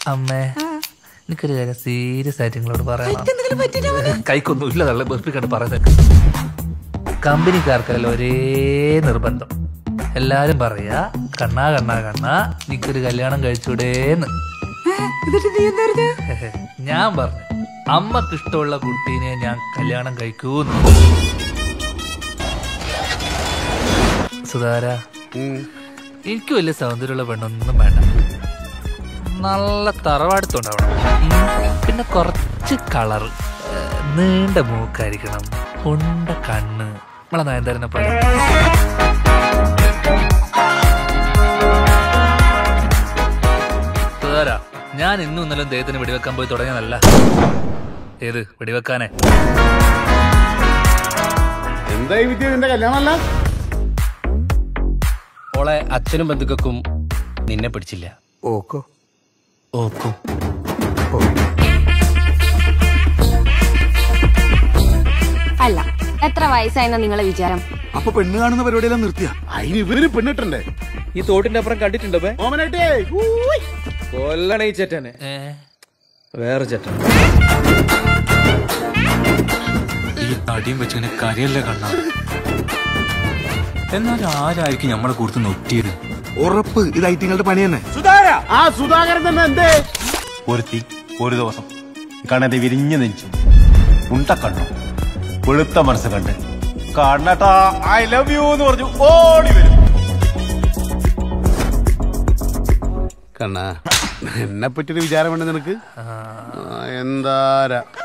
അമ്മേ എനിക്കൊരു കാര്യം സീരിയസ് ആയിട്ട് നിങ്ങളോട് പറയണം കൈക്കൊന്നും ഇല്ല തള്ളെ ബെർപ്പിക്കണ്ട് പറയുന്നത് കമ്പനിക്കാർക്കല്ല ഒരേ നിർബന്ധം എല്ലാരും പറയാ കണ്ണാ കണ്ണാ കണ്ണാ എനിക്കൊരു കല്യാണം കഴിച്ചൂടേന്ന് ഞാൻ പറഞ്ഞു അമ്മക്ക് ഇഷ്ടമുള്ള കുട്ടീനെ ഞാൻ കല്യാണം കഴിക്കൂന്ന് സുധാര എനിക്ക് വലിയ സൗന്ദര്യമുള്ള പെണ്ണൊന്നും വേണ്ട നല്ല തറവാടുത്തുണ്ടാവണം ഉം. പിന്നെ കുറച്ച് കളറ് നീണ്ട മൂക്കായിരിക്കണം ഉണ്ട കണ്ണ് നമ്മളെ നയൻതാരനെ പോലെ സുധാര ഞാൻ ഇന്നും ഇന്നലെ ദേഹത്തിന് വെടിവെക്കാൻ പോയി തുടങ്ങിയതല്ല ഏത് വെടിവെക്കാനെ എന്തായി വിദ്യ നിന്റെ കല്യാണമല്ല ഓളെ അച്ഛനും ബന്ധുക്കൾക്കും നിന്നെ പിടിച്ചില്ല ഓക്കോ ഓക്കും അല്ല എത്ര വയസ്സായെന്ന നിങ്ങളെ വിചാരം അപ്പൊ പെണ്ണ് കാണുന്ന പരിപാടിയെല്ലാം നിർത്തിയ അതിന് ഇവരിന് പെണ്ണിട്ടണ്ടേ ഈ തോട്ടിന്റെ അപ്പുറം കണ്ടിട്ടുണ്ടോ ബേ ഓമനേട്ടേ കൊല്ലണ ഈ ചേട്ടനെ ഏ വേറെ ചേട്ടൻ ഈ തടിയും വെച്ചിങ്ങനെ കരിയല്ലേ കണ്ണ എന്നാലും ആരായിരിക്കും നമ്മളെ കൂടുതൽ നൊറ്റിയത് ഉറപ്പ് ഇത് ഐറ്റിങ്ങളുടെ പണി തന്നെ ആ സുധാകരൻ തന്നെ എന്തേ ഒരുത്തി ഒരു ദിവസം കണ്ണന്റെ വിരിഞ്ഞ നെഞ്ചു ഉണ്ടക്കണ്ണു വെളുത്ത മനസ്സ് കണ്ട് കണ്ണട്ടാ ഐ ലവ് യു എന്ന് പറഞ്ഞു ഓടി വരും കണ്ണാ എന്നെ പറ്റിയൊരു വിചാരം വേണ്ട നിനക്ക് ആ, എന്താരാ